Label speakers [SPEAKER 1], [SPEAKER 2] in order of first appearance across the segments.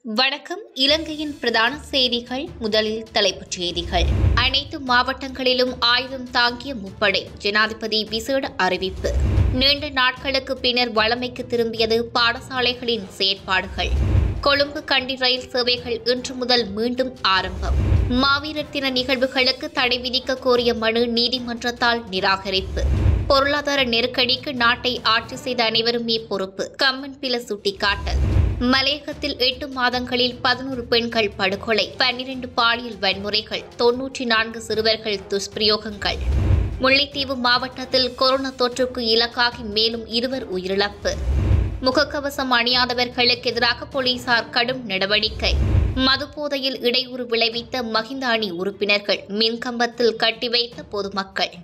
[SPEAKER 1] வணக்கம் இலங்கையின் பிரதான செய்திகள் முதலில் தலைப்புச் செய்திகள் அனைத்து மாவட்டங்களிலும் ஆயுதம் தாங்கிய முப்படை ஜனாதிபதி விசேட அறிவிப்பு நீண்ட நாட்களுக்கு பின்னர் வழமைக்கு திரும்பியது பாடசாலைகளின் செயற்பாடுகள் கொழும்பு கண்டி ரயில் சேவைகள் இன்று முதல் மீண்டும் ஆரம்பம் மாவீரர் தின நிகழ்வுகளுக்கு தடை விதிக்க கோரிய மனு நீதிமன்றத்தால் நிராகரிப்பு பொருளாதார நெருக்கடிக்கு நாட்டை ஆட்சி செய்த அனைவருமே பொறுப்பு கம்மன் பில சுட்டிக்காட்டல் மலையகத்தில் எட்டு மாதங்களில் பதினோரு பெண்கள் படுகொலை பன்னிரண்டு பாலியல் வன்முறைகள் தொன்னூற்றி நான்கு சிறுவர்கள் துஷ்பிரயோகங்கள் முல்லைத்தீவு மாவட்டத்தில் கொரோனா தொற்றுக்கு இலக்காகி மேலும் இருவர் உயிரிழப்பு முகக்கவசம் அணியாதவர்களுக்கு எதிராக போலீசார் கடும் நடவடிக்கை மதுபோதையில் இடையூறு விளைவித்த மஹிந்த அணி உறுப்பினர்கள் மின்கம்பத்தில் கட்டி வைத்த பொதுமக்கள்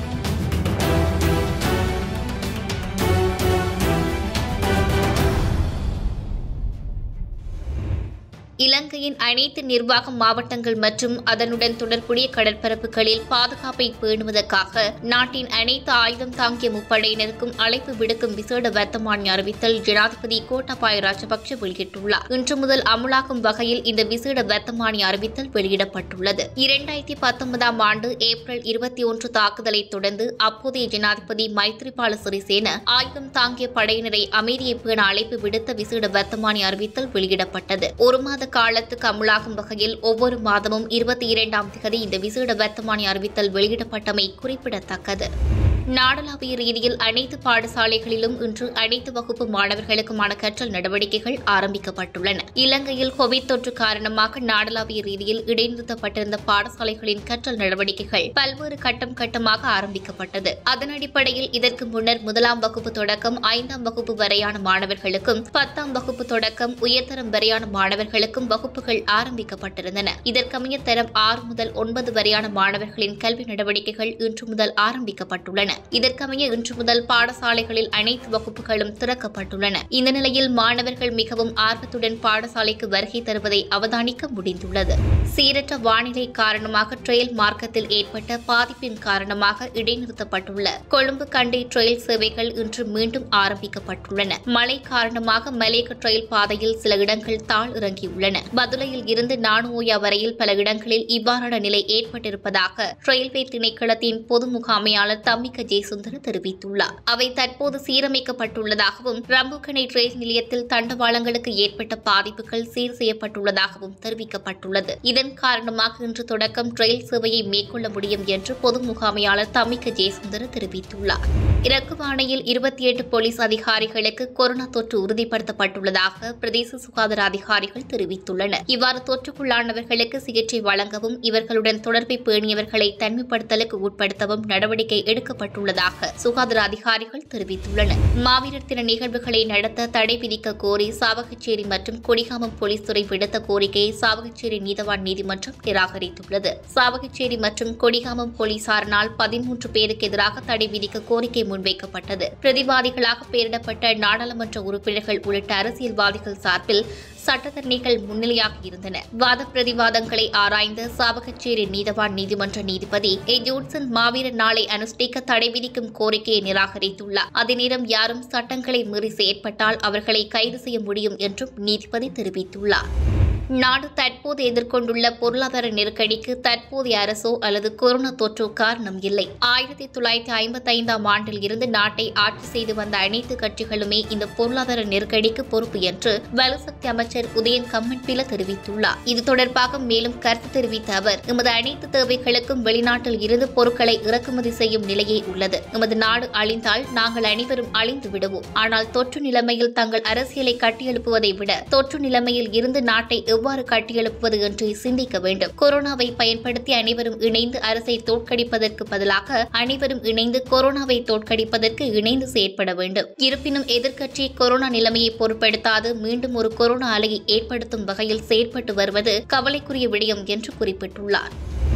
[SPEAKER 1] இலங்கையின் அனைத்து நிர்வாக மாவட்டங்கள் மற்றும் அதனுடன் தொடர்புடைய கடற்பரப்புகளில் பாதுகாப்பை பேணுவதற்காக நாட்டின் அனைத்து ஆயுதம் தாங்கிய முப்படையினருக்கும் அழைப்பு விடுக்கும் விசேட வர்த்தமானி அறிவித்தல் ஜனாதிபதி கோட்டாபாய ராஜபக்ஷ வெளியிட்டுள்ளார் இன்று முதல் அமுலாக்கும் வகையில் இந்த விசேட வர்த்தமானி அறிவித்தல் வெளியிடப்பட்டுள்ளது இரண்டாயிரத்தி பத்தொன்பதாம் ஆண்டு ஏப்ரல் இருபத்தி ஒன்று தாக்குதலை தொடர்ந்து அப்போதைய ஜனாதிபதி மைத்ரிபால சிறிசேன ஆயுதம் தாங்கிய படையினரை அமைதியை பேண அழைப்பு விடுத்த விசேட வர்த்தமானி அறிவித்தல் வெளியிடப்பட்டது ஒரு மாத காலத்துக்கு அமுலாகும் வகையில் ஒவ்வொரு மாதமும் இருபத்தி இரண்டாம் தேதி இந்த விசேட வர்த்தமானி அறிவித்தல் வெளியிடப்பட்டமை குறிப்பிடத்தக்கது நாடளாவிய ரீதியில் அனைத்து பாடசாலைகளிலும் இன்று அனைத்து வகுப்பு மாணவர்களுக்குமான கற்றல் நடவடிக்கைகள் ஆரம்பிக்கப்பட்டுள்ளன இலங்கையில் கோவிட் தொற்று காரணமாக நாடளாவிய ரீதியில் இடைநிறுத்தப்பட்டிருந்த பாடசாலைகளின் கற்றல் நடவடிக்கைகள் பல்வேறு கட்டம் கட்டமாக ஆரம்பிக்கப்பட்டது அதன் அடிப்படையில் இதற்கு முன்னர் முதலாம் வகுப்பு தொடக்கம் ஐந்தாம் வகுப்பு வரையான மாணவர்களுக்கும் பத்தாம் வகுப்பு தொடக்கம் உயர்தரம் வரையான மாணவர்களுக்கும் வகுப்புகள் ஆரம்பிக்கப்பட்டிருந்தன இதற்கமைய தரம் ஆறு முதல் ஒன்பது வரையான மாணவர்களின் கல்வி நடவடிக்கைகள் இன்று முதல் ஆரம்பிக்கப்பட்டுள்ளன இதற்கமைய இன்று முதல் பாடசாலைகளில் அனைத்து வகுப்புகளும் திறக்கப்பட்டுள்ளன இந்த நிலையில் மாணவர்கள் மிகவும் ஆர்வத்துடன் பாடசாலைக்கு வருகை தருவதை அவதானிக்க முடிந்துள்ளது சீரற்ற வானிலை காரணமாக ட்ரெயில் மார்க்கத்தில் ஏற்பட்ட பாதிப்பின் காரணமாக இடைநிறுத்தப்பட்டுள்ள கொழும்பு கண்டி ட்ரெயில் சேவைகள் இன்று மீண்டும் ஆரம்பிக்கப்பட்டுள்ளன மழை காரணமாக மலேக ட்ரெயில் பாதையில் சில இடங்கள் தாழ் இறங்கியுள்ளன பதுளையில் இருந்து நானுஓயா வரையில் பல இடங்களில் இவ்வாறான நிலை ஏற்பட்டிருப்பதாக ரயில்வே திணைக்களத்தின் பொது முகாமையாளர் தம்மிக்க ஜெயசுந்தர் தெரிவித்துள்ளார் அவை தற்போது சீரமைக்கப்பட்டுள்ளதாகவும் ரம்புக்கணை ரயில் நிலையத்தில் தண்டவாளங்களுக்கு ஏற்பட்ட பாதிப்புகள் சீர் செய்யப்பட்டுள்ளதாகவும் தெரிவிக்கப்பட்டுள்ளது இதன் காரணமாக இன்று தொடக்கம் ரயில் சேவையை மேற்கொள்ள முடியும் என்று பொது முகாமையாளர் தம்மிக்க ஜெயசுந்தர் தெரிவித்துள்ளார் இறக்குவானையில் இருபத்தி எட்டு போலீஸ் அதிகாரிகளுக்கு கொரோனா தொற்று உறுதிப்படுத்தப்பட்டுள்ளதாக பிரதேச சுகாதார அதிகாரிகள் தெரிவித்துள்ளனர் இவ்வாறு தொற்றுக்குள்ளானவர்களுக்கு சிகிச்சை வழங்கவும் இவர்களுடன் தொடர்பை பேணியவர்களை தனிமைப்படுத்தலுக்கு உட்படுத்தவும் நடவடிக்கை எடுக்கப்பட்டுள்ளதாக சுகாதார அதிகாரிகள் தெரிவித்துள்ளனர் மாவீரர் தின நிகழ்வுகளை நடத்த தடை விதிக்க கோரி சாவகச்சேரி மற்றும் கொடிகாமம் போலீஸ் துறை விடுத்த கோரிக்கையை சாவகச்சேரி நீதவான் நீதிமன்றம் நிராகரித்துள்ளது சாவகச்சேரி மற்றும் கொடிகாமம் போலீசாரினால் பதிமூன்று பேருக்கு எதிராக தடை விதிக்க கோரிக்கை முன்வைக்கப்பட்டது பிரதிவாதிகளாக பெயரிடப்பட்ட நாடாளுமன்ற உறுப்பினர்கள் உள்ளிட்ட அரசியல்வாதிகள் சார்பில் சட்டத்தரணிகள் முன்னிலையாக இருந்தனர் வாத பிரதிவாதங்களை ஆராய்ந்த சாவகச்சேரி நீதவான் நீதிமன்ற நீதிபதி ஏ ஜூட்சன் மாவீரர் நாளை அனுஷ்டிக்க தடை விதிக்கும் கோரிக்கையை நிராகரித்துள்ளார் அதே நேரம் யாரும் சட்டங்களை மீறி செயற்பட்டால் அவர்களை கைது செய்ய முடியும் என்றும் நீதிபதி தெரிவித்துள்ளார் நாடு தற்போது எதிர்கொண்டுள்ள பொருளாதார நெருக்கடிக்கு தற்போதைய அரசோ அல்லது கொரோனா தொற்றோ காரணம் இல்லை ஆயிரத்தி தொள்ளாயிரத்தி ஐம்பத்தி ஐந்தாம் ஆண்டில் இருந்து நாட்டை ஆட்சி செய்து வந்த அனைத்து கட்சிகளுமே இந்த பொருளாதார நெருக்கடிக்கு பொறுப்பு என்று வலுசக்தி அமைச்சர் உதயன் கம்மன்பில தெரிவித்துள்ளார் இது தொடர்பாக மேலும் கருத்து தெரிவித்த அவர் எமது அனைத்து தேவைகளுக்கும் வெளிநாட்டில் இருந்து பொருட்களை இறக்குமதி செய்யும் நிலையே உள்ளது எமது நாடு அழிந்தால் நாங்கள் அனைவரும் அழிந்து விடுவோம் ஆனால் தொற்று நிலைமையில் தங்கள் அரசியலை கட்டியெழுப்புவதை விட தொற்று நிலைமையில் இருந்து நாட்டை எவ்வாறு கட்டியெழுப்புவது என்று சிந்திக்க வேண்டும் கொரோனாவை பயன்படுத்தி அனைவரும் இணைந்து அரசை தோற்கடிப்பதற்கு பதிலாக அனைவரும் இணைந்து கொரோனாவை தோற்கடிப்பதற்கு இணைந்து செயற்பட வேண்டும் இருப்பினும் எதிர்க்கட்சி கொரோனா நிலைமையை பொருட்படுத்தாது மீண்டும் ஒரு கொரோனா அலையை ஏற்படுத்தும் வகையில் செயற்பட்டு வருவது கவலைக்குரிய விடயம் என்று குறிப்பிட்டுள்ளார்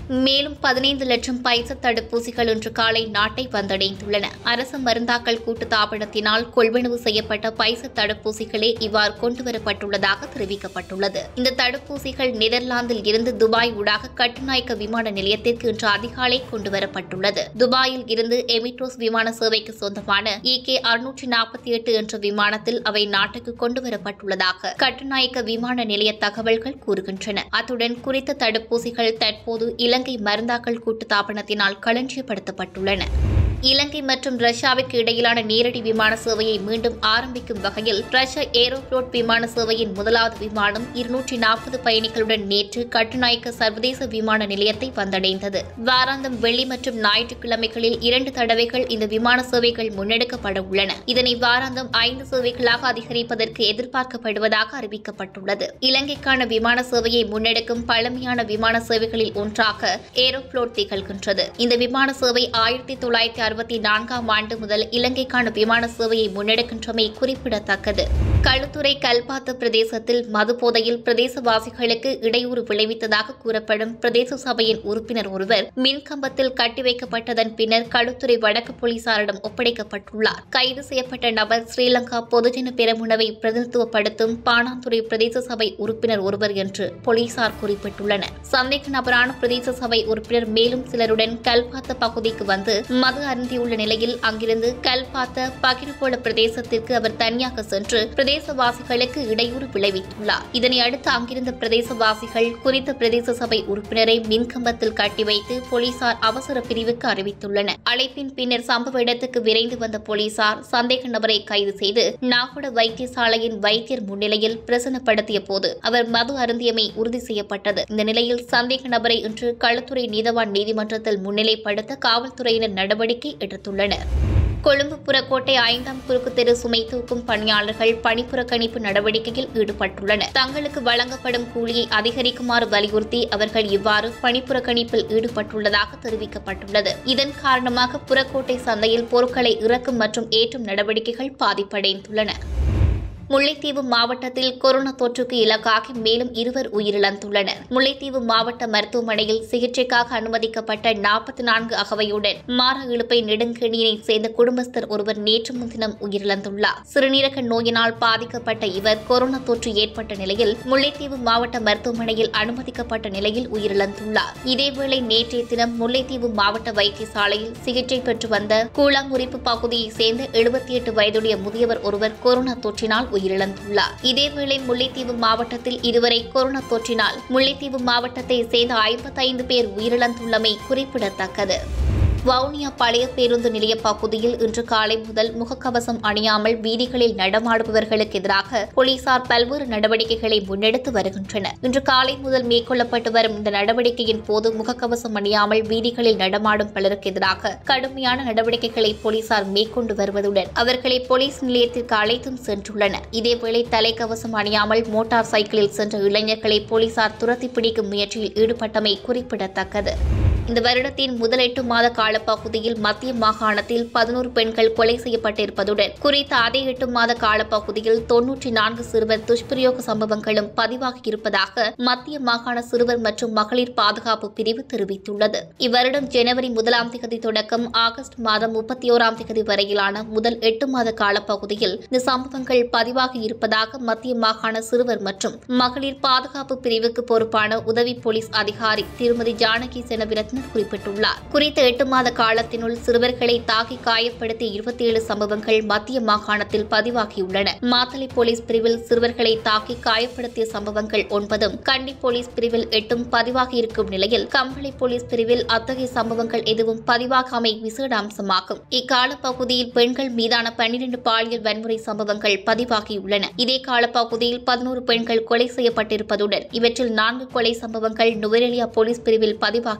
[SPEAKER 1] மேலும் பதினைந்து லட்சம் பைசர் தடுப்பூசிகள் இன்று காலை நாட்டை வந்தடைந்துள்ளன அரசு மருந்தாக்கல் கூட்டு தாபனத்தினால் கொள்வனவு செய்யப்பட்ட பைசர் தடுப்பூசிகளே இவ்வாறு கொண்டுவரப்பட்டுள்ளதாக தெரிவிக்கப்பட்டுள்ளது இந்த தடுப்பூசிகள் நெதர்லாந்தில் இருந்து துபாய் ஊடாக கட்டுநாயக்க விமான நிலையத்திற்கு இன்று அதிகாலை கொண்டுவரப்பட்டுள்ளது துபாயில் இருந்து எமிட்ரோஸ் விமான சேவைக்கு சொந்தமான இ கே அறுநூற்றி நாற்பத்தி எட்டு என்ற விமானத்தில் அவை நாட்டுக்கு கொண்டுவரப்பட்டுள்ளதாக கட்டுநாயக்க விமான நிலைய தகவல்கள் கூறுகின்றன அத்துடன் குறித்த தடுப்பூசிகள் தற்போது இலங்கை மருந்தாக்கல் கூட்டு தாபனத்தினால் களஞ்சியப்படுத்தப்பட்டுள்ளன இலங்கை மற்றும் ரஷ்யாவிற்கு இடையிலான நேரடி விமான சேவையை மீண்டும் ஆரம்பிக்கும் வகையில் ரஷ்ய ஏரோஃப்ளோட் விமான சேவையின் முதலாவது விமானம் இருநூற்றி நாற்பது பயணிகளுடன் நேற்று கட்டுநாயக்க சர்வதேச விமான நிலையத்தை வந்தடைந்தது வாராந்தம் வெள்ளி மற்றும் ஞாயிற்றுக்கிழமைகளில் இரண்டு தடவைகள் இந்த விமான சேவைகள் முன்னெடுக்கப்பட உள்ளன இதனை வாராந்தம் ஐந்து சேவைகளாக அதிகரிப்பதற்கு எதிர்பார்க்கப்படுவதாக அறிவிக்கப்பட்டுள்ளது இலங்கைக்கான விமான சேவையை முன்னெடுக்கும் பழமையான விமான சேவைகளில் ஒன்றாக ஏரோஃப்ளோட் திகழ்கின்றது இந்த விமான சேவை ஆயிரத்தி தொள்ளாயிரத்தி அறுபத்தி நான்காம் ஆண்டு முதல் இலங்கைக்கான விமான சேவையை முன்னெடுக்கின்றமை குறிப்பிடத்தக்கது களுத்துறை கல்பாத்து பிரதேசத்தில் மது போதையில் பிரதேசவாசிகளுக்கு இடையூறு விளைவித்ததாக கூறப்படும் பிரதேச சபையின் உறுப்பினர் ஒருவர் மின்கம்பத்தில் கட்டி வைக்கப்பட்டதன் பின்னர் களுத்துறை வடக்கு போலீசாரிடம் ஒப்படைக்கப்பட்டுள்ளார் கைது செய்யப்பட்ட நபர் ஸ்ரீலங்கா பொதுஜன பெரமுனவை பிரதிநிதித்துவப்படுத்தும் பாணாந்துறை பிரதேச சபை உறுப்பினர் ஒருவர் என்று போலீசார் குறிப்பிட்டுள்ளனர் சந்தேக நபரான பிரதேச சபை உறுப்பினர் மேலும் சிலருடன் கல்பாத்த பகுதிக்கு வந்து மது அருந்தியுள்ள நிலையில் அங்கிருந்து கல்பாத்த பகிர்போல பிரதேசத்திற்கு அவர் தனியாக சென்று பிரதேசவாசிகளுக்கு இடையூறு விளைவித்துள்ளார் இதனை அடுத்து அங்கிருந்த பிரதேசவாசிகள் குறித்த பிரதேச சபை உறுப்பினரை மின்கம்பத்தில் கட்டி வைத்து போலீசார் அவசர பிரிவுக்கு அறிவித்துள்ளனர் அழைப்பின் பின்னர் சம்பவ இடத்துக்கு விரைந்து வந்த போலீசார் சந்தேக நபரை கைது செய்து நாகோட வைத்தியசாலையின் வைத்தியர் முன்னிலையில் பிரசனப்படுத்திய போது அவர் மது அருந்தியமை உறுதி செய்யப்பட்டது இந்த நிலையில் சந்தேக நபரை இன்று களுத்துறை நீதவான் நீதிமன்றத்தில் முன்னிலைப்படுத்த காவல்துறையினர் நடவடிக்கை எடுத்துள்ளனர் கொழும்பு புறக்கோட்டை ஐந்தாம் குறுக்கு தெரு சுமை தூக்கும் பணியாளர்கள் பணிப்புறக்கணிப்பு நடவடிக்கையில் ஈடுபட்டுள்ளனர் தங்களுக்கு வழங்கப்படும் கூலியை அதிகரிக்குமாறு வலியுறுத்தி அவர்கள் இவ்வாறு பணிப்புறக்கணிப்பில் ஈடுபட்டுள்ளதாக தெரிவிக்கப்பட்டுள்ளது இதன் காரணமாக புறக்கோட்டை சந்தையில் பொருட்களை இறக்கும் மற்றும் ஏற்றும் நடவடிக்கைகள் பாதிப்படைந்துள்ளன முல்லைத்தீவு மாவட்டத்தில் கொரோனா தொற்றுக்கு இலக்காகி மேலும் இருவர் உயிரிழந்துள்ளனர் முல்லைத்தீவு மாவட்ட மருத்துவமனையில் சிகிச்சைக்காக அனுமதிக்கப்பட்ட நாற்பத்தி நான்கு அகவையுடன் மார இழுப்பை நெடுங்கணியைச் சேர்ந்த குடும்பஸ்தர் ஒருவர் நேற்று முன்தினம் உயிரிழந்துள்ளார் சிறுநீரக நோயினால் பாதிக்கப்பட்ட இவர் கொரோனா தொற்று ஏற்பட்ட நிலையில் முல்லைத்தீவு மாவட்ட மருத்துவமனையில் அனுமதிக்கப்பட்ட நிலையில் உயிரிழந்துள்ளார் இதேவேளை நேற்றைய தினம் முல்லைத்தீவு மாவட்ட வைத்தியசாலையில் சிகிச்சை பெற்று வந்த கூழாங்குறிப்பு பகுதியைச் சேர்ந்த எழுபத்தி எட்டு வயதுடைய முதியவர் ஒருவர் கொரோனா தொற்றினால் உயிரிழந்துள்ளார் இதேவேளை முல்லைத்தீவு மாவட்டத்தில் இதுவரை கொரோனா தொற்றினால் முல்லைத்தீவு மாவட்டத்தை சேர்ந்த ஐம்பத்தைந்து பேர் உயிரிழந்துள்ளமை குறிப்பிடத்தக்கது வவுனியா பழைய பேருந்து நிலைய பகுதியில் இன்று காலை முதல் முகக்கவசம் அணியாமல் வீதிகளில் நடமாடுபவர்களுக்கு எதிராக போலீசார் பல்வேறு நடவடிக்கைகளை முன்னெடுத்து வருகின்றனர் இன்று காலை முதல் மேற்கொள்ளப்பட்டு வரும் இந்த நடவடிக்கையின் போது முகக்கவசம் அணியாமல் வீதிகளில் நடமாடும் பலருக்கு எதிராக கடுமையான நடவடிக்கைகளை போலீசார் மேற்கொண்டு வருவதுடன் அவர்களை போலீஸ் நிலையத்திற்கு அழைத்தும் சென்றுள்ளனர் இதேவேளை தலைக்கவசம் அணியாமல் மோட்டார் சைக்கிளில் சென்ற இளைஞர்களை போலீசார் துரத்தி பிடிக்கும் முயற்சியில் ஈடுபட்டமை குறிப்பிடத்தக்கது இந்த வருடத்தின் முதல் எட்டு மாத காலப்பகுதியில் மத்திய மாகாணத்தில் பதினோரு பெண்கள் கொலை செய்யப்பட்டிருப்பதுடன் குறித்த அதே எட்டு மாத காலப்பகுதியில் தொன்னூற்றி நான்கு சிறுவர் துஷ்பிரயோக சம்பவங்களும் பதிவாகி இருப்பதாக மத்திய மாகாண சிறுவர் மற்றும் மகளிர் பாதுகாப்பு பிரிவு தெரிவித்துள்ளது இவ்வருடம் ஜனவரி முதலாம் தேதி தொடக்கம் ஆகஸ்ட் மாதம் முப்பத்தி ஓராம் தேதி வரையிலான முதல் எட்டு மாத காலப்பகுதியில் இந்த சம்பவங்கள் பதிவாகி இருப்பதாக மத்திய மாகாண சிறுவர் மற்றும் மகளிர் பாதுகாப்பு பிரிவுக்கு பொறுப்பான உதவி போலீஸ் அதிகாரி திருமதி ஜானகி செனவிரத்ன குறிப்பிட்டுள்ளார் குறித்த எட்டு மாத காலத்தினுள் சிறுவர்களை தாக்கி காயப்படுத்திய இருபத்தி ஏழு சம்பவங்கள் மத்திய மாகாணத்தில் பதிவாகியுள்ளன மாத்தளை போலீஸ் பிரிவில் சிறுவர்களை தாக்கி காயப்படுத்திய சம்பவங்கள் ஒன்பதும் கண்டி போலீஸ் பிரிவில் எட்டும் பதிவாகியிருக்கும் நிலையில் கம்பளை போலீஸ் பிரிவில் அத்தகைய சம்பவங்கள் எதுவும் பதிவாகாமை விசேட அம்சமாகும் இக்கால பகுதியில் பெண்கள் மீதான பன்னிரண்டு பாலியல் வன்முறை சம்பவங்கள் பதிவாகியுள்ளன இதே காலப்பகுதியில் பதினோரு பெண்கள் கொலை செய்யப்பட்டிருப்பதுடன் இவற்றில் நான்கு கொலை சம்பவங்கள் நுவரெலியா போலீஸ் பிரிவில் பதிவாகியுள்ளது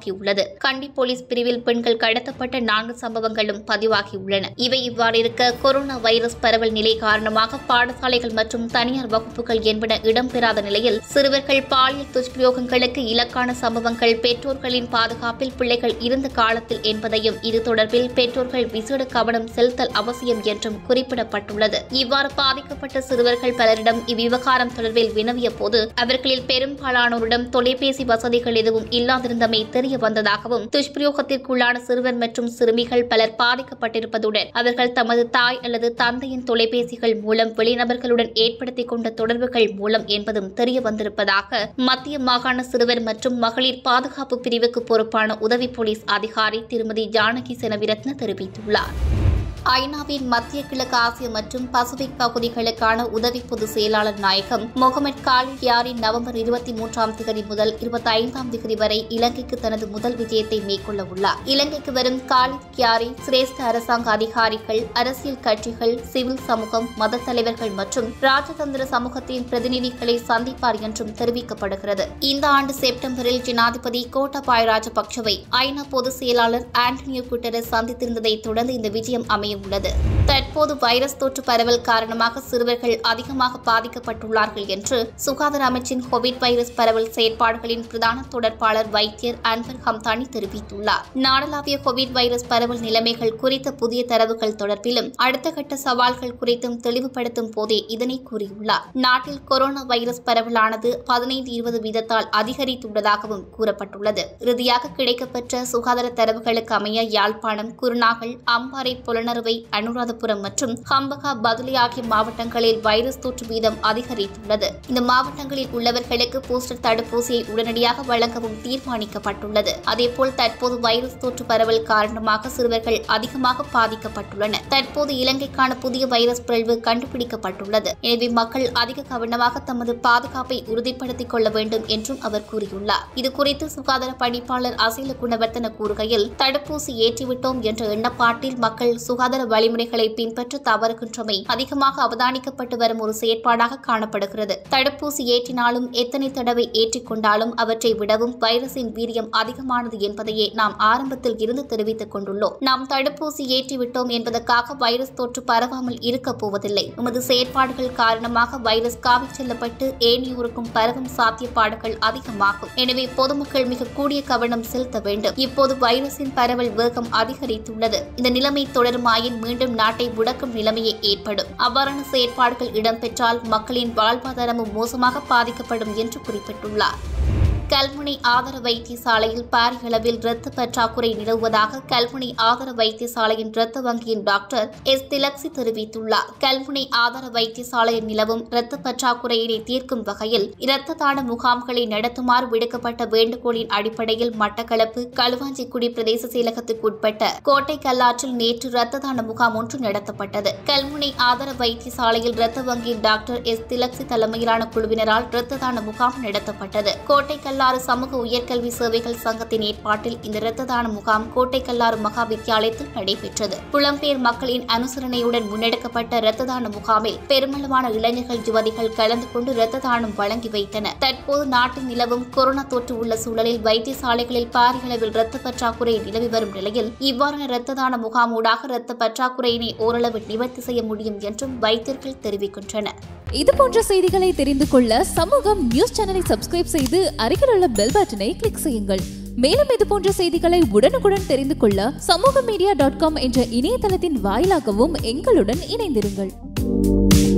[SPEAKER 1] கண்டி போலீஸ் பிரிவில் பெண்கள் கடத்தப்பட்ட நான்கு சம்பவங்களும் பதிவாகியுள்ளன இவை இவ்வாறு இருக்க கொரோனா வைரஸ் பரவல் நிலை காரணமாக பாடசாலைகள் மற்றும் தனியார் வகுப்புகள் என்பன இடம்பெறாத நிலையில் சிறுவர்கள் பாலியல் துஷ்பிரயோகங்களுக்கு இலக்கான சம்பவங்கள் பெற்றோர்களின் பாதுகாப்பில் பிள்ளைகள் இருந்த காலத்தில் என்பதையும் இது தொடர்பில் பெற்றோர்கள் விசேட கவனம் செலுத்தல் அவசியம் என்றும் குறிப்பிடப்பட்டுள்ளது இவ்வாறு பாதிக்கப்பட்ட சிறுவர்கள் பலரிடம் இவ்விவகாரம் தொடர்பில் வினவிய போது அவர்களில் பெரும்பாலானோரிடம் தொலைபேசி வசதிகள் எதுவும் இல்லாதிருந்தமை தெரிய வந்ததாகவும் துஷ்பிரயோகத்திற்குள்ளான சிறுவர் மற்றும் சிறுமிகள் பலர் பாதிக்கப்பட்டிருப்பதுடன் அவர்கள் தமது தாய் அல்லது தந்தையின் தொலைபேசிகள் மூலம் வெளிநபர்களுடன் ஏற்படுத்திக் கொண்ட தொடர்புகள் மூலம் என்பதும் தெரிய வந்திருப்பதாக மத்திய மாகாண சிறுவர் மற்றும் மகளிர் பாதுகாப்பு பிரிவுக்கு பொறுப்பான உதவி போலீஸ் அதிகாரி திருமதி ஜானகி செனவிரத்ன தெரிவித்துள்ளார் ஐநாவின் மத்திய கிழக்கு ஆசிய மற்றும் பசிபிக் பகுதிகளுக்கான உதவி பொதுச் செயலாளர் நாயகம் முகமது காலித் யாரின் நவம்பர் இருபத்தி மூன்றாம் திகதி முதல் இருபத்தி ஐந்தாம் திகதி வரை இலங்கைக்கு தனது முதல் விஜயத்தை மேற்கொள்ள உள்ளார் இலங்கைக்கு வரும் காலித் கியாரி சிரேஷ்ட அரசாங்க அதிகாரிகள் அரசியல் கட்சிகள் சிவில் சமூகம் மத தலைவர்கள் மற்றும் ராஜதந்திர சமூகத்தின் பிரதிநிதிகளை சந்திப்பார் என்றும் தெரிவிக்கப்படுகிறது இந்த ஆண்டு செப்டம்பரில் ஜனாதிபதி கோட்டபாய ராஜபக்சவை ஐநா பொதுச் செயலாளர் ஆண்டனியோ குட்டரஸ் சந்தித்திருந்ததை தொடர்ந்து இந்த விஜயம் அமைய உள்ளது தற்போது வைரஸ் தொற்று பரவல் காரணமாக சிறுவர்கள் அதிகமாக பாதிக்கப்பட்டுள்ளார்கள் என்று சுகாதார அமைச்சின் கோவிட் வைரஸ் பரவல் செயற்பாடுகளின் பிரதான தொடர்பாளர் வைத்தியர் அன்வர் ஹம்தானி தெரிவித்துள்ளார் நாடளாவிய கோவிட் வைரஸ் பரவல் நிலைமைகள் குறித்த புதிய தரவுகள் தொடர்பிலும் அடுத்த கட்ட சவால்கள் குறித்தும் தெளிவுபடுத்தும் போதே இதனை கூறியுள்ளார் நாட்டில் கொரோனா வைரஸ் பரவலானது பதினைந்து இருபது வீதத்தால் அதிகரித்துள்ளதாகவும் கூறப்பட்டுள்ளது இறுதியாக கிடைக்கப்பெற்ற சுகாதார தரவுகளுக்கு அமைய யாழ்ப்பாணம் குருநாகல் அம்பாறை புலனறுவை அனுராதபுரம் மற்றும் ஹம்பகா பதுளை ஆகிய மாவட்டங்களில் வைரஸ் தொற்று வீதம் அதிகரித்துள்ளது இந்த மாவட்டங்களில் உள்ளவர்களுக்கு பூஸ்டர் தடுப்பூசியை உடனடியாக வழங்கவும் தீர்மானிக்கப்பட்டுள்ளது அதேபோல் தற்போது வைரஸ் தொற்று பரவல் காரணமாக சிறுவர்கள் அதிகமாக பாதிக்கப்பட்டுள்ளனர் தற்போது இலங்கைக்கான புதிய வைரஸ் பிறழ்வு கண்டுபிடிக்கப்பட்டுள்ளது எனவே மக்கள் அதிக கவனமாக தமது பாதுகாப்பை உறுதிப்படுத்திக் கொள்ள வேண்டும் என்றும் அவர் கூறியுள்ளார் இதுகுறித்து சுகாதார பணிப்பாளர் அசீல குணவர்த்தன கூறுகையில் தடுப்பூசி ஏற்றிவிட்டோம் என்ற எண்ணப்பாட்டில் மக்கள் சுகாதார வழிமுறைகளை பின்பற்ற தவறுகின்றமை அதிகமாக அவதானிக்கப்பட்டு வரும் ஒரு செயற்பாடாக காணப்படுகிறது தடுப்பூசி ஏற்றினாலும் எத்தனை தடவை ஏற்றிக்கொண்டாலும் அவற்றை விடவும் வைரஸின் வீரியம் அதிகமானது என்பதையே நாம் ஆரம்பத்தில் இருந்து தெரிவித்துக் கொண்டுள்ளோம் நாம் தடுப்பூசி ஏற்றிவிட்டோம் என்பதற்காக வைரஸ் தொற்று பரவாமல் இருக்கப் போவதில்லை நமது செயற்பாடுகள் காரணமாக வைரஸ் காவிச் செல்லப்பட்டு ஏனையோருக்கும் பரவும் சாத்தியப்பாடுகள் அதிகமாகும் எனவே பொதுமக்கள் மிக கூடிய கவனம் செலுத்த வேண்டும் இப்போது வைரஸின் பரவல் வேகம் அதிகரித்துள்ளது இந்த நிலைமை தொடருமாயின் மீண்டும் நாட்டை முடக்கும் நிலைமையே ஏற்படும் அவ்வாறான செயற்பாடுகள் இடம்பெற்றால் மக்களின் வாழ்வாதாரமும் மோசமாக பாதிக்கப்படும் என்று குறிப்பிட்டுள்ளார் கல்முனை ஆதார வைத்தியசாலையில் பாரியளவில் இரத்த பற்றாக்குறை நிலவுவதாக கல்முனை ஆதார வைத்தியசாலையின் இரத்த வங்கியின் டாக்டர் எஸ் திலக்ஸி தெரிவித்துள்ளார் கல்முனை ஆதார வைத்தியசாலையில் நிலவும் இரத்த பற்றாக்குறையினை தீர்க்கும் வகையில் இரத்த தான முகாம்களை நடத்துமாறு விடுக்கப்பட்ட வேண்டுகோளின் அடிப்படையில் மட்டக்களப்பு களுவாஞ்சிக்குடி பிரதேச செயலகத்துக்குட்பட்ட கோட்டை கல்லாற்றில் நேற்று இரத்த தான முகாம் ஒன்று நடத்தப்பட்டது கல்முனை ஆதார வைத்தியசாலையில் இரத்த வங்கியின் டாக்டர் எஸ் திலக்ஸி தலைமையிலான குழுவினரால் இரத்த தான முகாம் நடத்தப்பட்டது கோட்டை கல்லாறு சமூக உயர்கல்வி சேவைகள் சங்கத்தின் ஏற்பாட்டில் இந்த இரத்த தான முகாம் கோட்டை கல்லாறு மகா வித்தியாலயத்தில் நடைபெற்றது புலம்பெயர் மக்களின் அனுசரணையுடன் முன்னெடுக்கப்பட்ட இரத்த தான முகாமில் பெருமளவான இளைஞர்கள் யுவதிகள் கலந்து கொண்டு இரத்த தானம் வழங்கி வைத்தனர் தற்போது நாட்டில் நிலவும் கொரோனா தொற்று உள்ள சூழலில் வைத்தியசாலைகளில் பாரிய அளவில் இரத்த பற்றாக்குறை நிலவி வரும் நிலையில் இவ்வாறான இரத்த தான முகாமூடாக இரத்த பற்றாக்குறையினை ஓரளவு நிவர்த்தி செய்ய முடியும் என்றும் வைத்தியர்கள் தெரிவிக்கின்றனர்
[SPEAKER 2] இது போன்ற செய்திகளை தெரிந்து கொள்ள சமூகம் நியூஸ் சேனலை சப்ஸ்கிரைப் செய்து அருகில் உள்ள பெல் பட்டனை கிளிக் செய்யுங்கள் மேலும் இது போன்ற செய்திகளை உடனுக்குடன் தெரிந்து கொள்ள சமூக மீடியா டாட் காம் என்ற இணையதளத்தின் வாயிலாகவும் எங்களுடன் இணைந்திருங்கள்